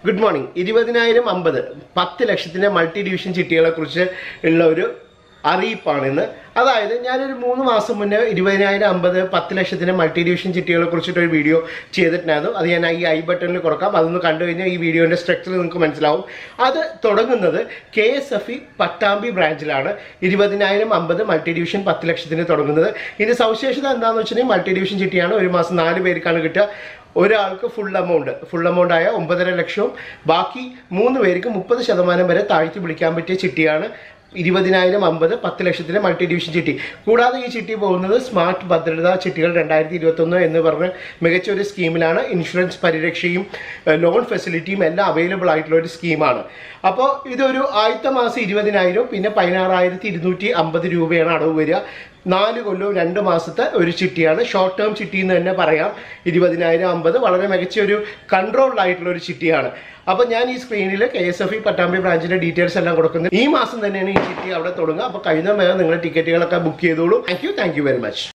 good morning ഇരുപതിനായിരം അമ്പത് പത്ത് ലക്ഷത്തിന്റെ മൾട്ടി ഡിവിഷൻ ചിട്ടികളെ കുറിച്ച് ഉള്ള ഒരു അറിയിപ്പാണ് ഇന്ന് അതായത് ഞാനൊരു മൂന്ന് മാസം മുന്നേ ഇരുപതിനായിരം അമ്പത് പത്ത് ലക്ഷത്തിന്റെ മൾട്ടി ഡിവിഷൻ ചിട്ടികളെ കുറിച്ചിട്ട് ഒരു വീഡിയോ ചെയ്തിട്ടുണ്ടായിരുന്നു അത് ഞാൻ ഈ ഐ ബട്ടണിൽ കൊടുക്കാം അതൊന്ന് കണ്ടു കഴിഞ്ഞാൽ ഈ വീഡിയോന്റെ സ്ട്രക്ചർ നിങ്ങൾക്ക് മനസ്സിലാവും അത് തുടങ്ങുന്നത് K S F E Pattambi ബ്രാഞ്ചിലാണ് ഇരുപതിനായിരം അമ്പത് മൾട്ടി ഡിവിഷൻ പത്ത് ലക്ഷത്തിന് തുടങ്ങുന്നത് ഇതിന്റെ സവിശേഷത എന്താണെന്ന് വെച്ചിട്ടുണ്ടെങ്കിൽ മൾട്ടി ഡിവിഷൻ ചിട്ടിയാണ് ഒരു മാസം നാല് പേർക്കാണ് കിട്ടുക ഒരാൾക്ക് ഫുൾ എമൗണ്ട് ഫുൾ എമൗണ്ട് ആയ ഒമ്പതര ലക്ഷവും ബാക്കി മൂന്ന് പേർക്ക് മുപ്പത് ശതമാനം വരെ താഴ്ത്തി വിളിക്കാൻ പറ്റിയ ചിട്ടിയാണ് ഇരുപതിനായിരം അമ്പത് പത്ത് ലക്ഷത്തിന് മൾട്ടി ഡിവിഷൻ ചിട്ടി കൂടാതെ ഈ ചിട്ടി പോകുന്നത് സ്മാർട്ട് ഭദ്രതാ ചിട്ടികൾ രണ്ടായിരത്തി ഇരുപത്തൊന്ന് എന്ന് പറഞ്ഞ മികച്ച ഒരു സ്കീമിലാണ് ഇൻഷുറൻസ് പരിരക്ഷയും ഏഹ്, ലോൺ ഫെസിലിറ്റിയും എല്ലാം അവൈലബിൾ ആയിട്ടുള്ള ഒരു സ്കീമാണ് അപ്പോൾ ഇതൊരു ആദ്യത്തെ മാസം ഇരുപതിനായിരം പിന്നെ പതിനാറായിരത്തി ഇരുന്നൂറ്റി അമ്പത് രൂപയാണ് അടവ് വരിക നാല് കൊല്ലവും രണ്ട് മാസത്തെ ഒരു ചിട്ടിയാണ് ഷോർട്ട് ടേം ചിട്ടി എന്ന് തന്നെ പറയാം ഇരുപതിനായിരം അമ്പത് വളരെ മികച്ച ഒരു കൺട്രോൾഡ് ആയിട്ടുള്ള ഒരു ചിട്ടിയാണ് അപ്പോൾ ഞാൻ ഈ സ്ക്രീനിൽ K S F E Pattambi ബ്രാഞ്ചിന്റെ ഡീറ്റെയിൽസ് എല്ലാം കൊടുക്കുന്നത് ഈ മാസം തന്നെയാണ് ഈ ചിട്ടി അവിടെ തുടങ്ങുക അപ്പോൾ കഴിഞ്ഞ വേഗം നിങ്ങൾ ടിക്കറ്റുകളൊക്കെ ബുക്ക് ചെയ്തോളൂ thank you thank you very much